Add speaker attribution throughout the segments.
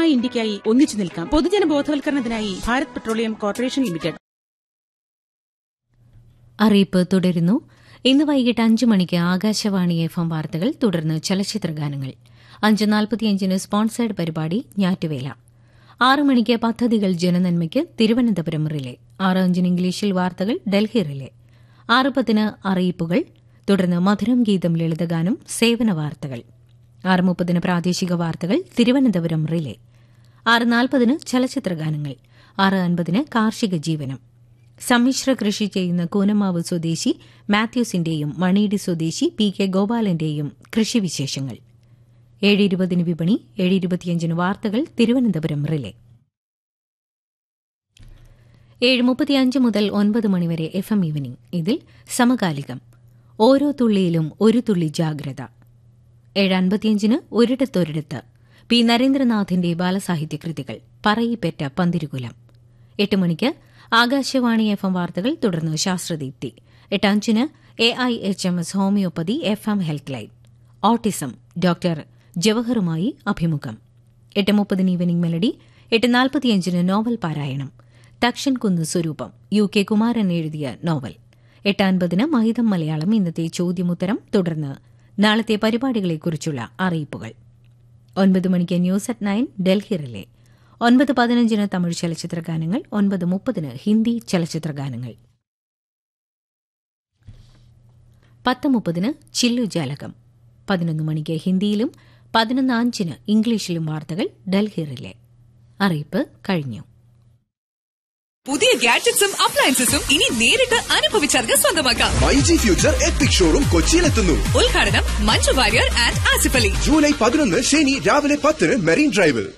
Speaker 1: ശക്തമായ ഇന്ത്യയ്ക്കായി ഒന്നിച്ചു നിൽക്കാം പൊതുജന ബോധവൽക്കരണത്തിനായി ഭാരത് പെട്രോളിയം കോർപ്പറേഷൻ ലിമിറ്റഡ്
Speaker 2: അറിയിപ്പ് തുടരുന്നു ഇന്ന് വൈകിട്ട് അഞ്ച് മണിക്ക് ആകാശവാണി എഫ് എം വാർത്തകൾ തുടർന്ന് ചലച്ചിത്ര ഗാനങ്ങൾ അഞ്ച് നാൽപ്പത്തിയഞ്ചിന് സ്പോൺസേഡ് പരിപാടി ഞാറ്റുവേല ആറ് മണിക്ക് പദ്ധതികൾ ജനനന്മയ്ക്ക് തിരുവനന്തപുരം റിലേ ആറ് അഞ്ചിന് ഇംഗ്ലീഷിൽ വാർത്തകൾ ഡൽഹി റിലേ ആറ് പത്തിന് അറിയിപ്പുകൾ തുടർന്ന് മധുരം ഗീതം ലളിതഗാനം സേവന വാർത്തകൾ ആറ് മുപ്പതിന് പ്രാദേശിക വാർത്തകൾ തിരുവനന്തപുരം റിലേ ആറ് നാൽപ്പതിന് ചലച്ചിത്ര ഗാനങ്ങൾ ആറ് അൻപതിന് കാർഷിക ജീവനം സമ്മിശ്ര കൃഷി ചെയ്യുന്ന കൂനമാവ് സ്വദേശി മാത്യൂസിന്റെയും മണിയിടി സ്വദേശി പി കെ ഗോപാലന്റെയും കൃഷിവിശേഷങ്ങൾ ഏഴ് ഇരുപതിന് വിപണി ഏഴ് ഇരുപത്തിയഞ്ചിന് വാർത്തകൾ തിരുവനന്തപുരം റിലേ ഏഴ് മുപ്പത്തിയഞ്ച് മുതൽ ഒൻപത് മണിവരെ എഫ് എം ഈവനിംഗ് ഇതിൽ സമകാലികം ഓരോ തുള്ളിയിലും ഒരു തുള്ളി ജാഗ്രത ഏഴ് അൻപത്തിയഞ്ചിന് ഒരിടത്തൊരിടത്ത് പി നരേന്ദ്രനാഥിന്റെ ബാലസാഹിത്യ കൃതികൾ പറയിപ്പറ്റ പന്തിരുകുലം എട്ട് മണിക്ക് ആകാശവാണി എഫ് എം വാർത്തകൾ തുടർന്ന് ശാസ്ത്രദീപ്തി എട്ട് അഞ്ചിന് A I H M S homeopathy F M health line autism doctor ജവഹറുമായി അഭിമുഖം എട്ട് മുപ്പതിന് ഈവനിംഗ് മെലഡി എട്ട് നാൽപ്പത്തിയഞ്ചിന് നോവൽ പാരായണം തക്ഷൻ കുന്ന് സ്വരൂപം യു കെ കുമാരൻ എഴുതിയ നോവൽ എട്ട് അൻപതിന് മഹിതം മലയാളം ഇന്നത്തെ ചോദ്യമുത്തരം തുടർന്ന് നാളത്തെ പരിപാടികളെക്കുറിച്ചുള്ള അറിയിപ്പുകൾ ഒൻപത് മണിക്ക് news at nine Delhi relay ഒൻപത് പതിനഞ്ചിന് തമിഴ് ചലച്ചിത്ര ഗാനങ്ങൾ ഒൻപത് മുപ്പതിന് ഹിന്ദി ചലച്ചിത്ര ഗാനങ്ങൾ പത്ത് മുപ്പതിന് ചില്ലു ജാലകം പതിനൊന്ന് മണിക്ക് ഹിന്ദിയിലും പതിനൊന്ന് അഞ്ചിന് ഇംഗ്ലീഷിലും വാർത്തകൾ ഡൽഹി റിലേ അറിയിപ്പ് കഴിഞ്ഞു
Speaker 3: പുതിയ ഗാഡ്ജറ്റ്സും അപ്ലയൻസസും ഇനി നേരിട്ട് അനുഭവിച്ചറിഞ്ഞ് സ്വന്തമാക്കാം
Speaker 4: മൈജി ഫ്യൂച്ചർ എപ്പിക് ഷോറൂം കൊച്ചിയിലെത്തുന്നു
Speaker 3: ഉദ്ഘാടനം മഞ്ജു വാര്യർ ആൻഡ് ആസിഫ് അലി
Speaker 4: ജൂലൈ പതിനൊന്ന് ശനി രാവിലെ പത്തിന് മെറീൻ ഡ്രൈവിൽ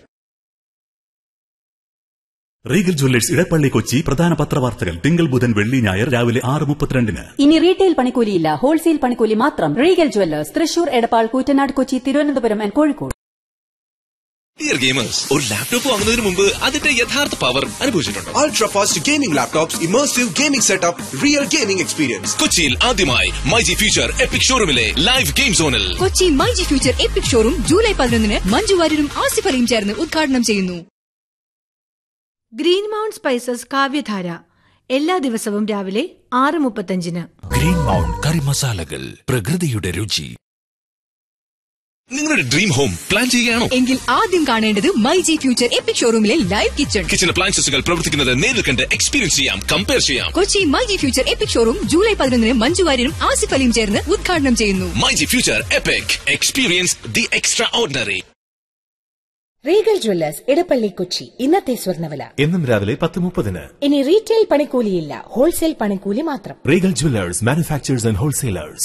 Speaker 5: റീഗൽ ജ്വല്ലേഴ്സ് ഇടപ്പള്ളി കൊച്ചി പ്രധാന പത്രവാർത്തകൾ തിങ്കൾ ബുധൻ വെള്ളി ഞായർ രാവിലെ ആറ് മുപ്പത്തിരണ്ടിന്
Speaker 6: ഇനി റീറ്റെയിൽ പണിക്കൂലിയില്ല ഹോൾസെയിൽ പണിക്കൂലി മാത്രം Regal jewellers Thrissur Edappal Koottanad Kochi Thiruvananthapuram and Kozhikode
Speaker 7: dear gamers ഒരു ലാപ്ടോപ്പ് വാങ്ങുന്നതിന് മുമ്പ് അതിന്റെ യഥാർത്ഥ പവർ അനുഭവിച്ചിട്ടുണ്ടോ
Speaker 4: ultra fast gaming laptops immersive gaming setup real gaming experience
Speaker 7: കൊച്ചിയിൽ ആദ്യമായി മൈജി ഫ്യൂച്ചർ എപ്പിക് ഷോറൂമിലെ ലൈവ് ഗെയിം സോണിൽ
Speaker 3: Kochi myG future epic showroom ജൂലൈ പതിനൊന്നിന് മഞ്ജു വാര്യരും ആസിഫ് അലിയും ചേർന്ന് ഉദ്ഘാടനം ചെയ്യുന്നു
Speaker 8: ഗ്രീൻ മൗണ്ട് സ്പൈസസ് കാവ്യധാര എല്ലാ ദിവസവും രാവിലെ ആറ് മുപ്പത്തഞ്ചിന്
Speaker 7: ഗ്രീൻ മൗണ്ട് കറി മസാലകൾ പ്രകൃതിയുടെ രുചി നിങ്ങളുടെ ഡ്രീം ഹോം പ്ലാൻ ചെയ്യുകയാണോ
Speaker 3: എങ്കിൽ ആദ്യം കാണേണ്ടത് മൈജി ഫ്യൂച്ചർ എപ്പിക് ഷോറൂമിലെ ലൈവ് കിച്ചൺ
Speaker 7: കിച്ചൺ അപ്ലയൻസസുകൾ പ്രവർത്തിക്കുന്നത് നേരിൽ കണ്ട് എക്സ്പീരിയൻസ് ചെയ്യാം കമ്പയർ ചെയ്യാം
Speaker 3: Kochi myG future epic showroom ജൂലൈ പതിനൊന്നിന് മഞ്ജു വാര്യരും ആസിഫ് അലിയും ചേർന്ന് ഉദ്ഘാടനം ചെയ്യുന്നു
Speaker 7: myG future epic experience the extraordinary
Speaker 9: Regal jewellers Edappally Kochi ഇന്നത്തെ സ്വർണ്ണവില
Speaker 10: എന്നും രാവിലെ പത്ത് മുപ്പതിന്
Speaker 9: ഇനി റീറ്റെയിൽ പണിക്കൂലിയില്ല ഹോൾസെയിൽ പണിക്കൂലി മാത്രം
Speaker 10: Regal jewellers manufacturers and wholesalers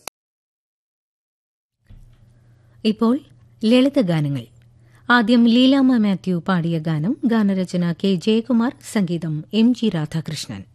Speaker 2: ഇപ്പോൾ ലളിതഗാനങ്ങൾ ആദ്യം ലീലാമ്മ മാത്യു പാടിയ ഗാനം ഗാനരചന കെ ജയകുമാർ സംഗീതം എം ജി രാധാകൃഷ്ണൻ